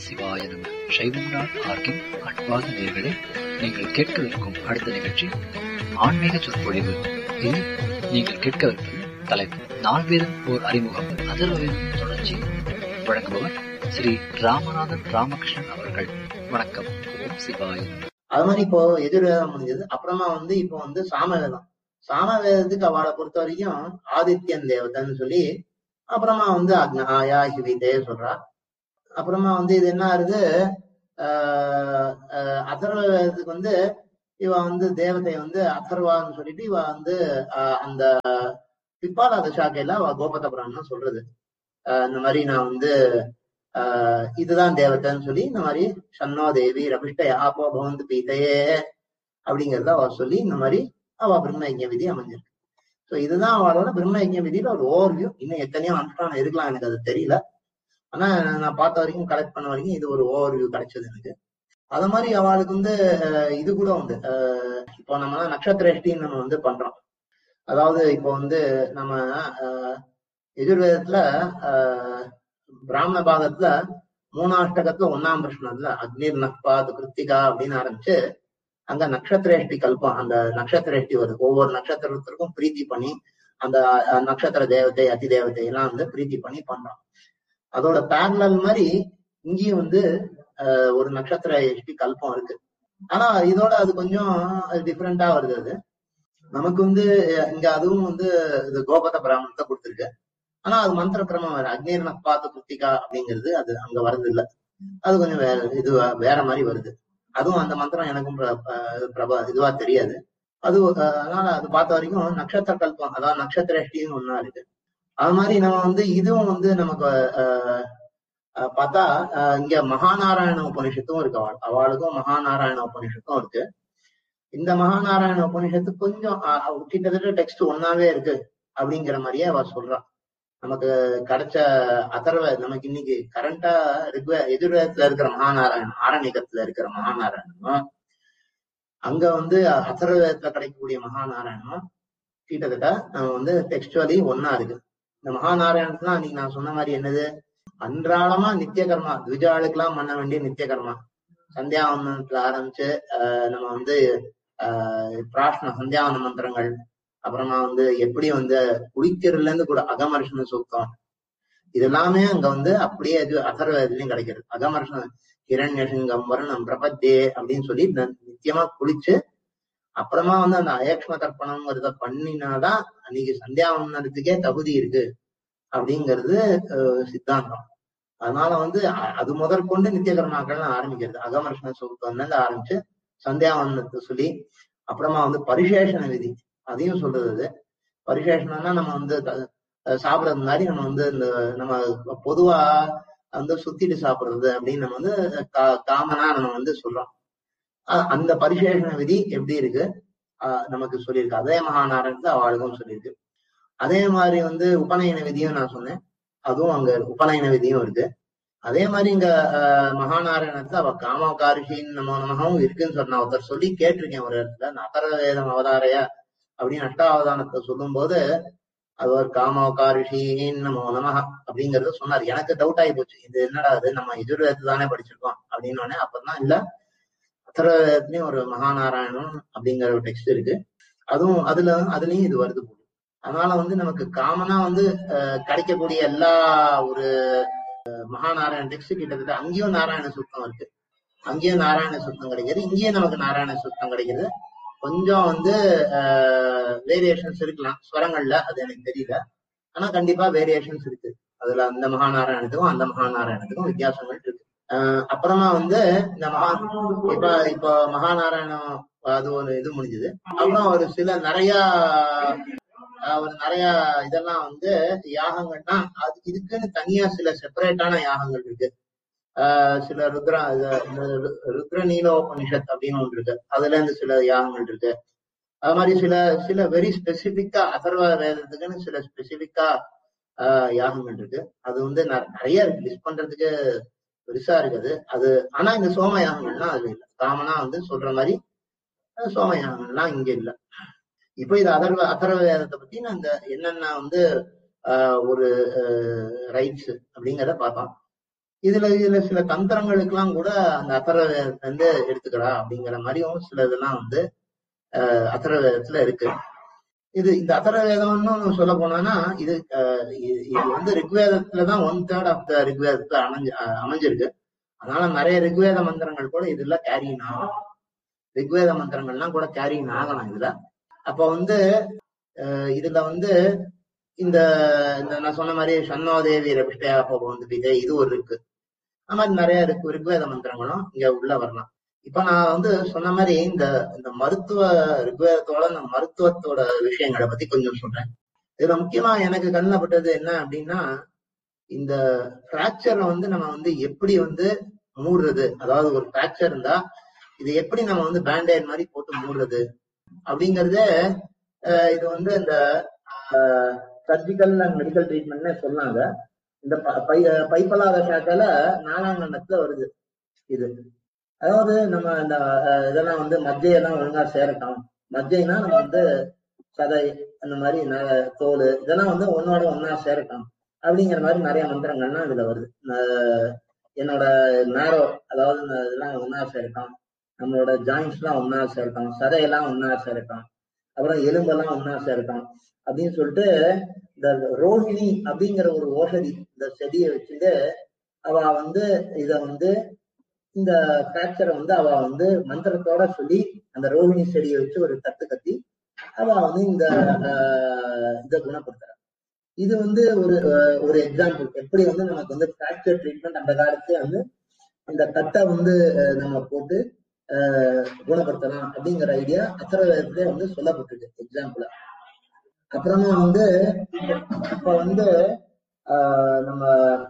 சிவாய நம சைவம்நாள் ஆர்கின் அன்பார்ந்த நேர்களே நீங்கள் கேட்கவிருக்கும் அடுத்த நிகழ்ச்சி ஆன்மீக சொற்பொழிவு இதில் நீங்கள் கேட்கவிருப்பது தலைப்பு நால்வேதம் ஓர் அறிமுகம் அதர்வேதம் தொடர்ச்சி வழங்குபவர் ஸ்ரீ ராமநாதன் ராமகிருஷ்ணன் அவர்கள் வணக்கம் ஓம் சிவாய நம. அது மாதிரி இப்போ எதிர்வேதம் முடிஞ்சது அப்புறமா வந்து இப்போ வந்து சாமவேதம் சாமவேதத்துக்கு அவளை பொறுத்த வரைக்கும் ஆதித்யன் தேவதைன்னு சொல்லி அப்புறமா வந்து அக்னாயா ஹிவிதே சொல்றா அப்புறமா வந்து இது என்ன ஆகுது ஆஹ் ஆஹ் அதர்வ வேதத்துக்கு வந்து இவ வந்து தேவதை வந்து அதர்வான்னு சொல்லிட்டு இவ வந்து ஆஹ் அந்த பிப்பாலாத சாக்கையில அவ கோபத புராணம் சொல்றது ஆஹ் இந்த மாதிரி நான் வந்து ஆஹ் இதுதான் தேவதைன்னு சொல்லி இந்த மாதிரி சன்னோ தேவி ரபிஷ்ட யாப்போ பவந்து பீதையே அப்படிங்கறத அவ சொல்லி இந்த மாதிரி அவ பிரம்ம யஜ்ஞ விதி அமைஞ்சிருக்கு சோ இதுதான் அவளோட பிரம்ம யஜ்ஞ விதியில ஒரு ஓவர்வியூ இன்னும் எத்தனையோ அனுஷ்டானம் இருக்கலாம் எனக்கு அது தெரியல ஆனா நான் பார்த்த வரைக்கும் கலெக்ட் பண்ண வரைக்கும் இது ஒரு ஓவர்வியூ கிடைச்சது எனக்கு அது மாதிரி அவளுக்கு வந்து அஹ், இது கூட உண்டு அஹ், இப்போ நம்ம நட்சத்திரஷ்டின்னு நம்ம வந்து பண்றோம் அதாவது இப்போ வந்து நம்ம அஹ், எஜுர்வேதத்துல அஹ், பிராமண பாகத்துல மூணாஷ்டகத்துல ஒன்னாம் பிரஷ்னத்துல அக்னிர் நக்பாத் கிருத்திகா அப்படின்னு ஆரம்பிச்சு அங்க நட்சத்திரேஷ்டி கல்பம் அந்த நட்சத்திரேஷ்டி வருது ஒவ்வொரு நட்சத்திரத்திற்கும் பிரீத்தி பண்ணி அந்த அஹ், நட்சத்திர தேவதை அதி தேவதை எல்லாம் வந்து பிரீத்தி பண்ணி பண்றோம் அதோட பேரலல் மாதிரி இங்கேயும் வந்து அஹ், ஒரு நட்சத்திர எஷ்டி கல்பம் இருக்கு ஆனா இதோட அது கொஞ்சம் டிஃப்ரெண்டா வருது அது நமக்கு வந்து அஹ், இங்க அதுவும் வந்து இது கோபத பிராமணத்தை கொடுத்துருக்கு ஆனா அது மந்திர கிரமம் வேற அக்னீர் நப்பாத்து கிருத்திகா அப்படிங்கிறது அது அங்க வருது இல்ல அது கொஞ்சம் வேற இது வேற மாதிரி வருது அதுவும் அந்த மந்திரம் எனக்கும் பிர- அஹ் பிரபா இதுவா தெரியாது அது அஹ், அதனால அது பார்த்த வரைக்கும் நட்சத்திர கல்பம் அதாவது நட்சத்திரஷ்டின்னு ஒண்ணா இருக்கு அது மாதிரி நம்ம வந்து இதுவும் வந்து நமக்கு அஹ், அஹ், பார்த்தா அஹ், இங்க மகாநாராயண உபனிஷத்தும் இருக்கு அவள் அவளுக்கும் மகாநாராயண உபனிஷத்தும் இருக்கு இந்த மகாநாராயண உபனிஷத்து கொஞ்சம் அஹ், அஹ், கிட்டத்தட்ட டெக்ஸ்ட் ஒன்னாவே இருக்கு அப்படிங்கிற மாதிரியே அவ சொல்றா நமக்கு கிடைச்ச அதர்வ நமக்கு இன்னைக்கு கரண்டா ரிக்வே எதிர்வேதத்துல இருக்கிற மகாநாராயணன் ஆரணிகத்துல இருக்கிற மகாநாராயணனும் அங்க வந்து அதர்வேதத்துல கிடைக்கக்கூடிய மகாநாராயணனும் கிட்டத்தட்ட நம்ம வந்து டெக்ஸ்டுவலி ஒன்னா இருக்கு இந்த மகாநாராயணத்துலாம் அன்னைக்கு நான் சொன்ன மாதிரி என்னது அன்றாடமா நித்திய கர்மா துவிஜாளுக்கெல்லாம் பண்ண வேண்டிய நித்திய கர்மா சந்தியாவந்தனத்துல ஆரம்பிச்சு ஆஹ் நம்ம வந்து ஆஹ் பிரார்த்தனை சந்தியாவந்த மந்திரங்கள் அப்புறமா வந்து எப்படி வந்து குளிக்கிறதுல இருந்து கூட அகமர்ஷண சூக்தம் இது எல்லாமே அங்க வந்து அப்படியே இது அதர்வேதத்துலயும் கிடைக்கிறது அகமர்ஷண ஹிரண்யசிங்கம் வருணம் பிரபத்தே அப்படின்னு சொல்லி ந- நித்தியமா குளிச்சு அப்புறமா வந்து அந்த அயக்ஷ்ம தர்ப்பணம்ங்கிறத பண்ணினாதான் அன்னைக்கு சந்தியாவந்தனத்துக்கே தகுதி இருக்கு அப்படிங்கிறது அஹ், சித்தாந்தம் அதனால வந்து அ- அது முதற்கொண்டு நித்திய கர்மாக்கள் ஆரம்பிக்கிறது அகமர்ஷண சூக்தம்ல இருந்து ஆரம்பிச்சு சந்தியாவந்தனத்தை சொல்லி அப்புறமா வந்து பரிசேஷன விதி அதையும் சொல்றது அது பரிசேஷனம்னா நம்ம வந்து த- அஹ் சாப்பிடுறது முன்னாடி நம்ம வந்து இந்த நம்ம பொதுவா வந்து சுத்திட்டு சாப்பிடுறது அப்படின்னு நம்ம வந்து கா- காமனா நம்ம வந்து சொல்றோம் அஹ் அந்த பரிசேஷன விதி எப்படி இருக்கு அஹ் நமக்கு சொல்லியிருக்கு அதே மகாநாராயணத்துல அவளுக்கும் சொல்லியிருக்கு அதே மாதிரி வந்து உபநயன விதியும் நான் சொன்னேன் அதுவும் அங்க உபநயன விதியும் இருக்கு அதே மாதிரி இங்க அஹ், மகாநாராயணத்துல அவ காமகாரிஷின்னு நம்ம நமகவும் இருக்குன்னு சொன்ன ஒருத்தர் சொல்லி கேட்டிருக்கேன் ஒரு இடத்துல இந்த அதர்வ வேதம் அவதாரைய அப்படின்னு அஷ்டாவதானத்தை சொல்லும் போது அது ஒரு காமோகாரிஷின்னு நமோ நமஹ அப்படிங்கறத சொன்னார் எனக்கு டவுட் ஆகி போச்சு இது என்னடா அது நம்ம எதிர்வேதத்தை தானே படிச்சிருக்கோம் அப்படின்னு உடனே அப்பதான் இல்ல அத்தரவேதத்துலயும் ஒரு மகாநாராயணம் அப்படிங்கிற ஒரு டெக்ஸ்ட் இருக்கு அதுவும் அதுல அதுலயும் இது வருது போகுது அதனால வந்து நமக்கு காமனா வந்து அஹ், கிடைக்கக்கூடிய எல்லா ஒரு அஹ், மகாநாராயண டெக்ஸ்ட் கிட்டத்தட்ட அங்கேயும் நாராயண சுத்தம் இருக்கு அங்கேயும் நாராயண சுத்தம் கிடைக்கிறது இங்கேயும் நமக்கு நாராயண சுத்தம் கிடைக்கிறது கொஞ்சம் வந்து வேரியேஷன்ஸ் இருக்கலாம் ஸ்வரங்கள்ல அது எனக்கு தெரியல ஆனா கண்டிப்பா வேரியேஷன்ஸ் இருக்கு அதுல அந்த மகாநாராயணத்துக்கும் அந்த மகாநாராயணத்துக்கும் வித்தியாசங்கள் இருக்கு ஆஹ் அப்புறமா வந்து இந்த மகா இப்ப இப்ப மகாநாராயணம் அது ஒரு இது முடிஞ்சது அப்புறம் ஒரு சில நிறைய ஆஹ் ஒரு நிறைய இதெல்லாம் வந்து யாகங்கள்னா அது இதுக்குன்னு தனியா சில செப்பரேட்டான யாகங்கள் இருக்கு ஆஹ் சில ருத்ரா இது- இந்த ரு- ருத்ர நீலோபனிஷத் அப்படின்னு ஒன்று இருக்கு அதுல இருந்து சில யாகங்கள் இருக்கு அது மாதிரி சில சில வெரி ஸ்பெசிபிக்கா அதர்வ வேதத்துக்குன்னு சில ஸ்பெசிபிக்கா யாகங்கள் இருக்கு அது வந்து ந- நிறைய இருக்கு லிஸ்ட் பண்றதுக்கு பெருசா இருக்குது அது ஆனா இந்த சோம யாகங்கள்லாம் அது இல்லை காமனா வந்து சொல்ற மாதிரி அஹ் சோம யாகங்கள்லாம் இங்க இல்ல இப்போ இது அதர்வ அதர்வ வேதத்தை பத்தி நான் இந்த என்னென்ன வந்து ஆஹ் ஒரு ரைட்ஸ் அப்படிங்கிறத பார்த்தோம் இதுல இதுல சில தந்திரங்களுக்கெல்லாம் கூட அந்த அத்தரவேதத்துல இருந்து எடுத்துக்கிறா அப்படிங்கிற மாதிரியும் சில இதெல்லாம் வந்து அஹ் அத்தரவேதத்துல இருக்கு இது இந்த அத்தரவேதம்னு சொல்ல போனோம்னா இது அஹ் இது இது வந்து ரிக்வேதத்துலதான் ஒன் தேர்ட் ஆஃப் த ரிக்வேதத்துல அமைஞ்சு அஹ் அமைஞ்சிருக்கு அதனால நிறைய ரிக்வேத மந்திரங்கள் கூட இதுல கேரியின் ஆகும் ரிக்வேத மந்திரங்கள்லாம் கூட கேரியின் ஆகலாம் இதுல அப்ப வந்து அஹ் இதுல வந்து இந்த இந்த நான் சொன்ன மாதிரி சன்னோதேவி ரபிஷ்டயா வந்து விதை இது ஒரு இருக்கு அந்த மாதிரி நிறைய இருக்கு ரிக்வேத மந்திரங்களும் இங்க உள்ள வரலாம் இப்ப நான் வந்து சொன்ன மாதிரி இந்த இந்த மருத்துவ ரிக்வேதத்தோட இந்த மருத்துவத்தோட விஷயங்களை பத்தி கொஞ்சம் சொல்றேன் இதுல முக்கியமா எனக்கு கண்ணப்பட்டது என்ன அப்படின்னா இந்த பிராக்சரை வந்து நம்ம வந்து எப்படி வந்து மூடுறது அதாவது ஒரு பிராக்சர் இருந்தா இது எப்படி நம்ம வந்து பேண்டேட் மாதிரி போட்டு மூடுறது அப்படிங்கறதே அஹ் இது வந்து இந்த சர்ஜிக்கல் அண்ட் மெடிக்கல் ட்ரீட்மெண்ட்னு சொன்னாங்க இந்த ப- பை பைப்பலாத சாக்கால நாலாங்கண்ணத்துல வருது இது அதாவது நம்ம இந்த அஹ், இதெல்லாம் வந்து மஜ்ஜையெல்லாம் ஒழுங்கா சேரட்டும் மஜ்ஜைனா நம்ம வந்து சதை அந்த மாதிரி ந- தோல் இதெல்லாம் வந்து ஒன்னோட ஒன்னா சேரட்டும் அப்படிங்கிற மாதிரி நிறைய மந்திரங்கள்லாம் இதுல வருது அஹ், என்னோட நேரோ அதாவது இந்த இதெல்லாம் ஒன்னா சேரட்டும் நம்மளோட ஜாயிண்ட்ஸ் எல்லாம் ஒன்னா சேரட்டும் சதையெல்லாம் ஒன்னா சேரட்டும் அப்புறம் எலும்பெல்லாம் ஒன்னா சேரட்டும் அப்படின்னு சொல்லிட்டு இந்த ரோஹிணி அப்படிங்கிற ஒரு ஓஷதி இந்த செடியை வச்சுட்டு அவ வந்து இத வந்து இந்த பிராக்சரை வந்து அவ வந்து மந்திரத்தோட சொல்லி அந்த ரோஹிணி செடியை வச்சு ஒரு தட்டு கட்டி அவ வந்து இந்த ஆஹ், இதை குணப்படுத்துறா இது வந்து ஒரு ஆஹ், ஒரு எக்ஸாம்பிள் எப்படி வந்து நமக்கு வந்து பிராக்சர் ட்ரீட்மெண்ட் அந்த காலத்துல வந்து இந்த தட்டை வந்து ஆஹ், நம்ம போட்டு ஆஹ், குணப்படுத்தலாம் அப்படிங்கிற ஐடியா அத்தரவேதத்திலே வந்து சொல்லப்பட்டிருக்கு எக்ஸாம்பிளா அப்புறமா வந்து இப்ப வந்து ஆஹ், நம்ம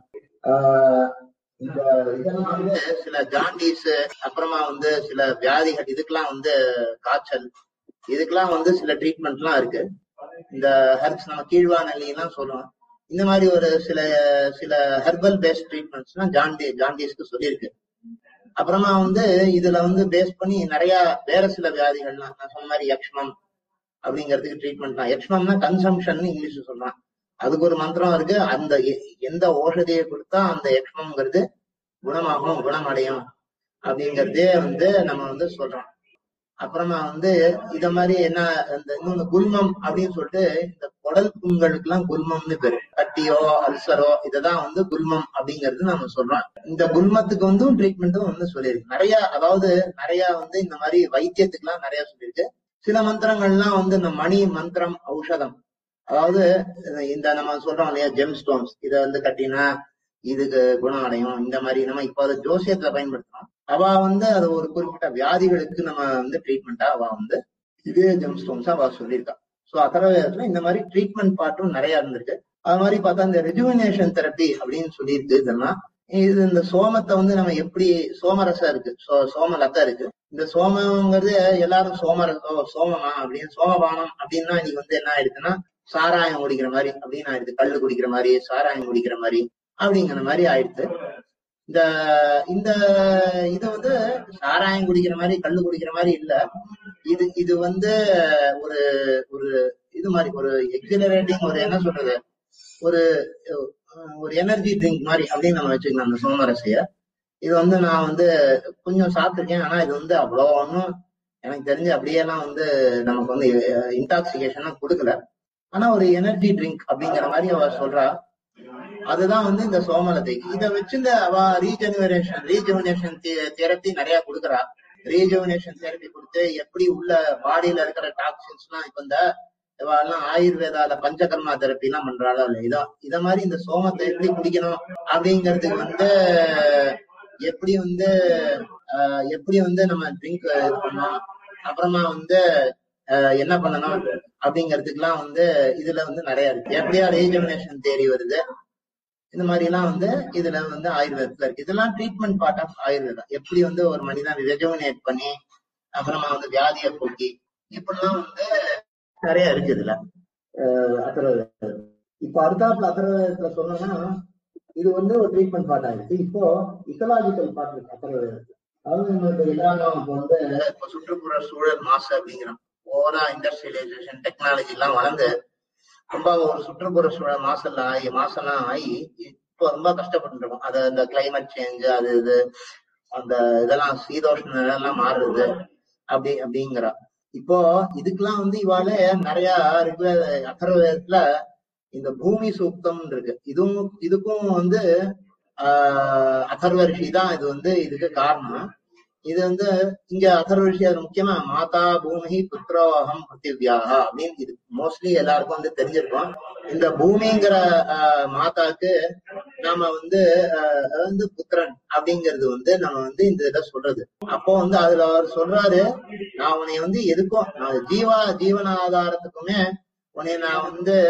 ஆஹ், இந்த இதெல்லாம் வந்து சில ஜாண்டிஸ் அப்புறமா வந்து சில வியாதிகள் இதுக்கெல்லாம் வந்து காய்ச்சல் இதுக்கெல்லாம் வந்து சில ட்ரீட்மெண்ட்லாம் இருக்கு இந்த ஹெர்ப்ஸ் நம்ம கீழ்வாநெல்லி எல்லாம் சொல்லுவோம் இந்த மாதிரி ஒரு சில சில ஹெர்பல் பேஸ்ட் ட்ரீட்மெண்ட்ஸ்லாம் ஜாண்டி ஜாண்டிஸ்க்கு சொல்லியிருக்கு அப்புறமா வந்து இதுல வந்து பேஸ் பண்ணி நிறைய வேற சில வியாதிகள்லாம் நான் சொன்ன மாதிரி யக்ஷ்மம் அப்படிங்கிறதுக்கு ட்ரீட்மெண்ட் தான் யக்ஷ்மம்னா கன்சம்ஷன் இங்கிலீஷ் சொல்றான் அதுக்கு ஒரு மந்திரம் இருக்கு அந்த எ- எந்த ஓஷதியை கொடுத்தா அந்த யக்ஷ்மம்ங்கிறது குணமாகும் குணமடையும் அப்படிங்கறதே வந்து நம்ம வந்து சொல்றோம் அப்புறமா வந்து இத மாதிரி என்ன இந்த இன்னொன்னு குல்மம் அப்படின்னு சொல்லிட்டு இந்த குடல் புண்களுக்கு எல்லாம் குல்மம்னு பேரு கட்டியோ அல்சரோ இததான் வந்து குல்மம் அப்படிங்கிறது நம்ம சொல்றோம் இந்த குல்மத்துக்கு வந்து ட்ரீட்மெண்ட்டும் வந்து சொல்லியிருக்கு நிறைய அதாவது நிறைய வந்து இந்த மாதிரி வைத்தியத்துக்கு எல்லாம் நிறைய சொல்லியிருக்கு சில மந்திரங்கள்லாம் வந்து இந்த மணி மந்திரம் ஔஷதம் அதாவது இந்த நம்ம சொல்றோம் இல்லையா ஜெம் ஸ்டோன்ஸ் இத வந்து கட்டினா இதுக்கு குணம் அடையும் இந்த மாதிரி நம்ம இப்ப அதை ஜோசியத்துல பயன்படுத்துறோம் அவ வந்து அது ஒரு குறிப்பிட்ட வியாதிகளுக்கு நம்ம வந்து ட்ரீட்மெண்டா அவ வந்து இதே ஜெம் ஸ்டோன்ஸ் அவ சொல்லியிருக்கா சோ அத்தரவேதத்துல இந்த மாதிரி ட்ரீட்மெண்ட் பார்ட்டும் நிறைய இருந்திருக்கு அது மாதிரி பார்த்தா இந்த ரெஜுவினேஷன் தெரப்பி அப்படின்னு சொல்லியிருக்கு இதெல்லாம் இது இந்த சோமத்தை வந்து நம்ம எப்படி சோமரசம் இருக்கு சோ- சோமலத்தை இருக்கு இந்த சோமங்கிறது எல்லாரும் சோமரசம் சோமமா அப்படின்னு சோமபானம் அப்படின்னா இன்னைக்கு வந்து என்ன ஆயிடுச்சுன்னா சாராயம் குடிக்கிற மாதிரி அப்படின்னு ஆயிடுது கள்ளு குடிக்கிற மாதிரி சாராயம் குடிக்கிற மாதிரி அப்படிங்கிற மாதிரி ஆயிடுது இந்த இந்த இது வந்து சாராயம் குடிக்கிற மாதிரி கள்ளு குடிக்கிற மாதிரி இல்ல இது இது வந்து ஒரு ஒரு இது மாதிரி ஒரு எக்ஸிலரேட்டிங் ஒரு என்ன சொல்றது ஒரு அஹ், ஒரு எனர்ஜி ட்ரிங்க் மாதிரி அப்படின்னு நம்ம வச்சுக்கலாம் அந்த சோமரசைய இது வந்து நான் வந்து கொஞ்சம் சாப்பிட்டிருக்கேன் ஆனா இது வந்து அவ்வளோ ஒன்றும் எனக்கு தெரிஞ்சு அப்படியெல்லாம் வந்து நமக்கு வந்து இன்டாக்சிகேஷன் கொடுக்கல ஆனா ஒரு எனர்ஜி ட்ரிங்க் அப்படிங்கிற மாதிரி அவ சொல்றா அதுதான் வந்து இந்த சோமலத்தை இத வச்சு இந்த அவ ரீஜெனுவரேஷன் ரீஜெனுவரேஷன் தெரப்பி நிறைய கொடுக்குறா ரீஜெனுவரேஷன் தெரப்பி கொடுத்து எப்படி உள்ள பாடியில இருக்கிற டாக்ஸின்ஸ் எல்லாம் இப்ப இந்த இவ எல்லாம் ஆயுர்வேதால பஞ்சகர்மா தெரப்பி எல்லாம் பண்றாளோ இல்ல இதோ இத மாதிரி இந்த சோமத்தை எப்படி குடிக்கணும் அப்படிங்கிறதுக்கு வந்து எப்படி வந்து ஆஹ் எப்படி வந்து நம்ம ட்ரிங்க் இது பண்ணணும் அப்புறமா வந்து ஆஹ் என்ன பண்ணணும் அப்படிங்கிறதுக்குலாம் வந்து இதுல வந்து நிறைய இருக்கு எப்படியா ரீஜெமினேஷன் தேரி வருது இந்த மாதிரி எல்லாம் வந்து இதுல வந்து ஆயுர்வேதத்துல இருக்கு இதெல்லாம் ட்ரீட்மெண்ட் பார்ட் ஆஃப் ஆயுர்வேதம் எப்படி வந்து ஒரு மனிதன் ரெஜுவினேட் பண்ணி அப்புறமா வந்து வியாதியை போக்கி இப்படிலாம் வந்து நிறைய இருக்கு இதுல அஹ் அத்தர்வவேதம். இப்ப அடுத்தாப்புல அத்தர்வவேதத்துல சொல்லணும்னா இது வந்து ஒரு ட்ரீட்மெண்ட் பார்ட் ஆயிடுச்சு இப்போ இக்கலாஜிக்கல் பார்ட் இருக்கு அத்தர்வவேதத்துல அதாவது நம்மளுக்கு எல்லாரும் இப்போ வந்து இப்போ சுற்றுப்புற சூழல் மாசு அப்படிங்கிறோம் ஓவரா இண்டஸ்ட்ரியலைசேஷன் டெக்னாலஜி எல்லாம் வளர்ந்து ரொம்ப ஒரு சுற்றுப்புற சூழல் மாசெல்லாம் ஆகி மாசெல்லாம் ஆகி இப்ப இப்போ ரொம்ப கஷ்டப்பட்டு இருக்கோம் அது இந்த கிளைமேட் சேஞ்ச் அது இது அந்த இதெல்லாம் சீதோஷ்ண எல்லாம் மாறுறது அப்படி அப்படிங்கிறா இப்போ இதுக்கெல்லாம் வந்து இவாளே நிறைய ரிக்வேத அதர்வேதத்துல இந்த பூமி சூக்தம் இருக்கு இதுவும் இதுக்கும் வந்து ஆஹ் அதர்வ ரிஷி தான் இது வந்து இதுக்கு காரணம் இது வந்து இங்க அதர்வ ரிஷி அது முக்கியமா மாதா பூமி புத்திரோகம் பிருத்திவியாக அப்படின்னு இது மோஸ்ட்லி எல்லாருக்கும் வந்து தெரிஞ்சிருக்கும் இந்த பூமிங்கிற ஆஹ் மாதாக்கு நாம வந்து ஆஹ் வந்து புத்திரன் அப்படிங்கிறது வந்து நம்ம வந்து இந்த இதை சொல்றது அப்போ வந்து அதுல அவர் சொல்றாரு நான் உன்னை வந்து எதுக்கும் நான் ஜீவா ஜீவன ஆதாரத்துக்குமே உன்னை நான் வந்து